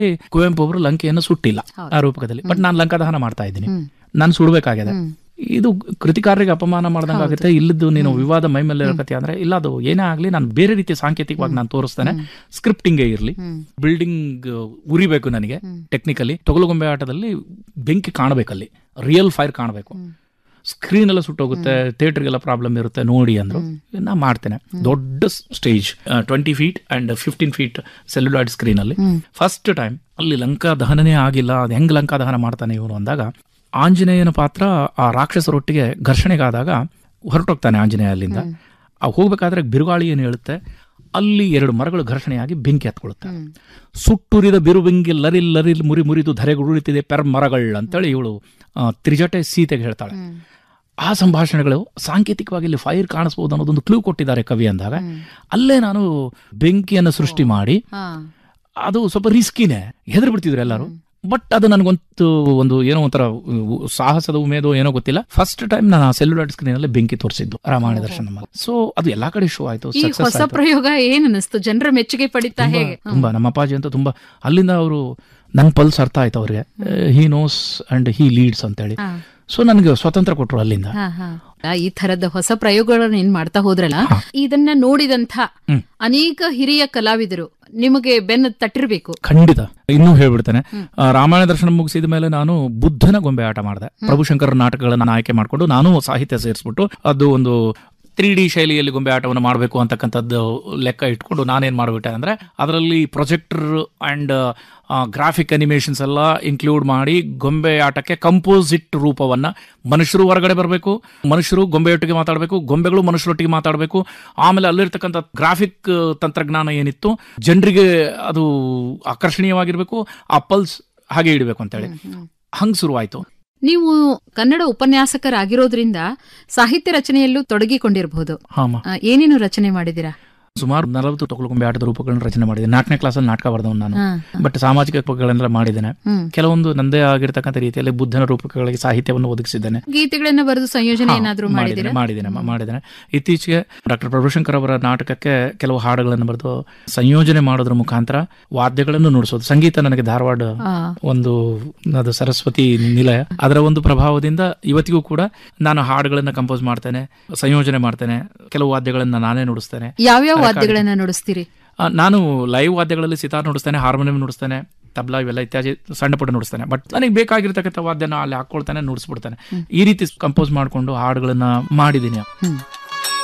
ಕುವೆಂಪು ಅವರು ಲಂಕೆಯನ್ನು ಸುಟ್ಟಿಲ್ಲ ಹೌದು. ಆ ರೂಪಕದಲ್ಲಿ ಬಟ್ ನಾನು ಲಂಕಾ ದಹನ ಮಾಡ್ತಾ ಇದ್ದೀನಿ ಹ್ಮ್. ನಾನು ಸುಡಬೇಕಾಗಿದೆ ಹ್ಮ್. ಇದು ಕೃತಿಕಾರರಿಗೆ ಅಪಮಾನ ಮಾಡ್ದಂಗೆ ಆಗುತ್ತೆ ಇಲ್ಲದ್ದು ನೀನು ವಿವಾದ ಮೈ ಮೇಲೆ ಇರಕತ್ತೆ ಅಂದ್ರೆ ಇಲ್ಲ ಅದು ಏನೇ ಆಗ್ಲಿ ನಾನು ಬೇರೆ ರೀತಿ ಸಾಂಕೇತಿಕವಾಗಿ ನಾನು ತೋರಿಸ್ತೇನೆ ಸ್ಕ್ರಿಪ್ಟಿಂಗೇ ಇರಲಿ ಹ್ಮ್. ಬಿಲ್ಡಿಂಗ್ ಉರಿಬೇಕು ನನಗೆ ಹ್ಮ್. ಟೆಕ್ನಿಕಲಿ ತೊಗಲುಗೊಂಬೆ ಆಟದಲ್ಲಿ ಬೆಂಕಿ ಕಾಣಬೇಕಲ್ಲಿ ರಿಯಲ್ ಫೈರ್ ಕಾಣಬೇಕು ಹ್ಮ್. ಸ್ಕ್ರೀನ್ ಎಲ್ಲ ಸುಟ್ಟೋಗುತ್ತೆ ಥಿಯೇಟರ್ಗೆಲ್ಲ ಪ್ರಾಬ್ಲಮ್ ಇರುತ್ತೆ ನೋಡಿ ಅಂದ್ರು ನಾ ಮಾಡ್ತೇನೆ ದೊಡ್ಡ stage twenty feet and fifteen feet celluloid screen ಅಲ್ಲಿ ಹ್ಮ್. ಫಸ್ಟ್ ಟೈಮ್ ಅಲ್ಲಿ ಲಂಕಾ ದಹನನೇ ಆಗಿಲ್ಲ ಅದು ಹೆಂಗ್ ಲಂಕಾ ದಹನ ಮಾಡ್ತಾನೆ ಇವನು ಅಂದಾಗ ಆಂಜನೇಯನ ಪಾತ್ರ ಆ ರಾಕ್ಷಸರೊಟ್ಟಿಗೆ ಘರ್ಷಣೆಗಾದಾಗ ಹೊರಟೋಗ್ತಾನೆ ಆಂಜನೇಯ ಅಲ್ಲಿಂದ ಆ ಹೋಗ್ಬೇಕಾದ್ರೆ ಬಿರುಗಾಳಿ ಏನು ಹೇಳುತ್ತೆ ಅಲ್ಲಿ ಎರಡು ಮರಗಳು ಘರ್ಷಣೆಯಾಗಿ ಬೆಂಕಿ ಹತ್ಕೊಳ್ಳುತ್ತೆ ಹ್ಮ್. ಸುಟ್ಟುರಿದ ಬಿರುಬೆಂಗಿ ಲರಿಲ್ ಲರಿಲ್ ಮುರಿ ಮುರಿದು ಧರೆಗುರುಳಿತಿದೆ ಪೆರ್ ಮರಗಳು ಅಂತೇಳಿ ಇವಳು ಆ, ತ್ರಿಜಟೆ ಸೀತೆಗೆ ಹೇಳ್ತಾಳೆ ಹ್ಮ್. ಆ ಸಂಭಾಷಣೆಗಳು ಸಾಂಕೇತಿಕವಾಗಿ ಇಲ್ಲಿ ಫೈರ್ ಕಾಣಿಸ್ಬೋದು ಅನ್ನೋದೊಂದು ಕ್ಲೂ ಕೊಟ್ಟಿದ್ದಾರೆ ಕವಿ ಅಂದಾಗ ಅಲ್ಲೇ ನಾನು ಬೆಂಕಿಯನ್ನು ಸೃಷ್ಟಿ ಮಾಡಿ ಹಾ. ಅದು ಸ್ವಲ್ಪ ರಿಸ್ಕಿನೇ ಹೆದರ್ ಬಿಡ್ತಿದ್ರು ಎಲ್ಲರೂ ಬಟ್ ಅದು ನನಗೊಂದು ಒಂದು ಏನೋ ಒಂಥರ ಉ- ಸಾಹಸದ ಉಮೇದೋ ಏನೋ ಗೊತ್ತಿಲ್ಲ ಫಸ್ಟ್ ಟೈಮ್ ನಾನು ಆ ಸೆಲ್ಯುಲಾಯ್ಡ್ ಸ್ಕ್ರೀನ್ ಅಲ್ಲಿ ಬೆಂಕಿ ತೋರಿಸಿದ್ದು ರಾಮಾಯಣ ದರ್ಶನ ಸೊ ಅದು ಎಲ್ಲಾ ಕಡೆ ಶೋ ಆಯ್ತು ಈ ಸಕ್ಸಸ್ ಹೊಸ ಪ್ರಯೋಗ ಏನ್ ಅನಿಸ್ತು ಜನರ ಮೆಚ್ಚುಗೆ ಪಡಿತಾ ಹೇಗೆ ತುಂಬಾ ನಮ್ಮ ಅಪ್ಪಾಜಿ ಅಂತ ತುಂಬಾ ಅಲ್ಲಿಂದ ಅವರು ನನ್ನ ಪಲ್ಸ್ ಅರ್ಥ ಆಯ್ತು ಅವ್ರಿಗೆ he knows and he leads ಅಂತೇಳಿ ಹಾ. ಸೊ ನನಗೆ ಸ್ವತಂತ್ರ ಕೊಟ್ಟರು ಅಲ್ಲಿಂದ ಹಾ, ಹಾ. ಆ, ಈ ತರದ ಹೊಸ ಪ್ರಯೋಗಗಳನ್ನ ಏನ್ ಮಾಡ್ತಾ ಹೋದ್ರಲ್ಲ ಇದನ್ನ ನೋಡಿದಂಥ ಹ್ಮ್. ಅನೇಕ ಹಿರಿಯ ಕಲಾವಿದರು ನಿಮಗೆ ಬೆನ್ನ ತಟ್ಟಿರ್ಬೇಕು ಖಂಡಿತ ಇನ್ನೂ ಹೇಳ್ಬಿಡ್ತೇನೆ ಆ, ರಾಮಾಯಣ ದರ್ಶನ ಮುಗಿಸಿದ ಮೇಲೆ ನಾನು ಬುದ್ಧನ ಗೊಂಬೆ ಆಟ ಮಾಡಿದೆ ಪ್ರಭುಶಂಕರ ನಾಟಕಗಳನ್ನ ಆಯ್ಕೆ ಮಾಡಿಕೊಂಡು ನಾನು ಸಾಹಿತ್ಯ ಸೇರಿಸ್ಬಿಟ್ಟು ಅದು ಒಂದು ತ್ರೀ ಡಿ ಶೈಲಿಯಲ್ಲಿ ಗೊಂಬೆ ಆಟವನ್ನು ಮಾಡಬೇಕು ಅಂತಕ್ಕಂಥದ್ದು ಲೆಕ್ಕ ಇಟ್ಕೊಂಡು ನಾನೇನ್ ಮಾಡಿಬಿಟ್ಟೆ ಅಂದ್ರೆ ಅದರಲ್ಲಿ ಪ್ರೊಜೆಕ್ಟರ್ ಅಂಡ್ ಗ್ರಾಫಿಕ್ ಅನಿಮೇಷನ್ಸ್ ಎಲ್ಲ ಇನ್ಕ್ಲೂಡ್ ಮಾಡಿ ಗೊಂಬೆ ಆಟಕ್ಕೆ ಕಂಪೋಸಿಟ್ ರೂಪವನ್ನ ಮನುಷ್ಯರು ಹೊರಗಡೆ ಬರಬೇಕು ಮನುಷ್ಯರು ಗೊಂಬೆಯೊಟ್ಟಿಗೆ ಮಾತಾಡಬೇಕು ಗೊಂಬೆಗಳು ಮನುಷ್ಯರೊಟ್ಟಿಗೆ ಮಾತಾಡಬೇಕು ಆಮೇಲೆ ಅಲ್ಲಿರ್ತಕ್ಕಂಥ ಗ್ರಾಫಿಕ್ ತಂತ್ರಜ್ಞಾನ ಏನಿತ್ತು ಜನರಿಗೆ ಅದು ಆಕರ್ಷಣೀಯವಾಗಿರ್ಬೇಕು ಆ ಪಲ್ಸ್ ಹಾಗೆ ಇಡಬೇಕು ಅಂತೇಳಿ ಹಂಗ್ ಶುರುವಾಯ್ತು ನೀವು ಕನ್ನಡ ಉಪನ್ಯಾಸಕರಾಗಿರೋದ್ರಿಂದ ಸಾಹಿತ್ಯ ರಚನೆಯಲ್ಲೂ ತೊಡಗಿಕೊಂಡಿರಬಹುದು ಹಾಮ ಆ, ಏನೇನು ರಚನೆ ಮಾಡಿದಿರಾ ಸುಮಾರು ನಲವತ್ತು ತೊಗಲುಗೊಂಬೆ ಆಟದ ರೂಪಗಳನ್ನ ರಚನೆ ಮಾಡಿದೆ ನಾಲ್ಕನೇ ಕ್ಲಾಸಲ್ಲಿ ನಾಟಕ ಬರೆದವನು ನಾನು ಹಾ. ಬಟ್ ಸಾಮಾಜಿಕ ರೂಪಗಳನ್ನೆಲ್ಲ ಮಾಡಿದ್ದೇನೆ ಹ್ಮ್. ಕೆಲವೊಂದು ನಂದೇ ಆಗಿರ್ತಕ್ಕಂಥ ರೀತಿಯಲ್ಲಿ ಬುದ್ಧನ ರೂಪಗಳಿಗೆ ಸಾಹಿತ್ಯವನ್ನು ಒದಗಿಸಿದ್ದೇನೆ ಗೀತೆಗಳನ್ನ ಬರೆದು ಸಂಯೋಜನೆ ಏನಾದ್ರೂ ಮಾಡಿದಿರಾ ಮಾಡಿದ್ದೇನೆ ಮಾಡಿದ್ದೇನೆ ಮಾಡಿದ್ದೇನೆ ಇತ್ತೀಚೆಗೆ ಡಾಕ್ಟರ್ ಪ್ರಭುಶಂಕರ್ ಅವರ ನಾಟಕಕ್ಕೆ ಕೆಲವು ಹಾಡುಗಳನ್ನು ಬರೆದು ಸಂಯೋಜನೆ ಮಾಡೋದ್ರ ಮುಖಾಂತರ ವಾದ್ಯಗಳನ್ನು ನುಡಿಸೋದು ಸಂಗೀತ ನನಗೆ ಧಾರವಾಡ ಆ, ಒಂದು ಅದು ಸರಸ್ವತಿ ನಿಲಯ ಅದರ ಒಂದು ಪ್ರಭಾವದಿಂದ ಇವತ್ತಿಗೂ ಕೂಡ ನಾನು ಹಾಡುಗಳನ್ನ ಕಂಪೋಸ್ ಮಾಡ್ತೇನೆ ಸಂಯೋಜನೆ ಮಾಡ್ತೇನೆ ಕೆಲವು ವಾದ್ಯಗಳನ್ನ ನಾನೇ ನುಡಿಸ್ತೇನೆ ಯಾವ್ಯಾವ ವಾದ್ಯಗಳನ್ನ ನುಡಿಸ್ತೀರಿ ಆ, ನಾನು ಲೈವ್ ವಾದ್ಯಗಳಲ್ಲಿ ಸಿತಾರ್ ನುಡಿಸ್ತೇನೆ ಹಾರ್ಮೋನಿಯಂ ನುಡಿಸ್ತೇನೆ ತಬ್ಲಾ ಇವೆಲ್ಲ ಇತ್ಯಾದಿ ಸಣ್ಣ ಪುಟ್ಟ ನುಡಿಸ್ತೇನೆ ಬಟ್ ನನಗೆ ಬೇಕಾಗಿರ್ತಕ್ಕಂಥ ವಾದ್ಯನ ಅಲ್ಲಿ ಹಾಕೊಳ್ತಾನೆ ನುಡಿಸ್ಬಿಡ್ತಾನೆ ಈ ರೀತಿ ಕಂಪೋಸ್ ಮಾಡಿಕೊಂಡು ಹಾಡುಗಳನ್ನ ಮಾಡಿದ್ದೀನಿ ಹ್ಮ್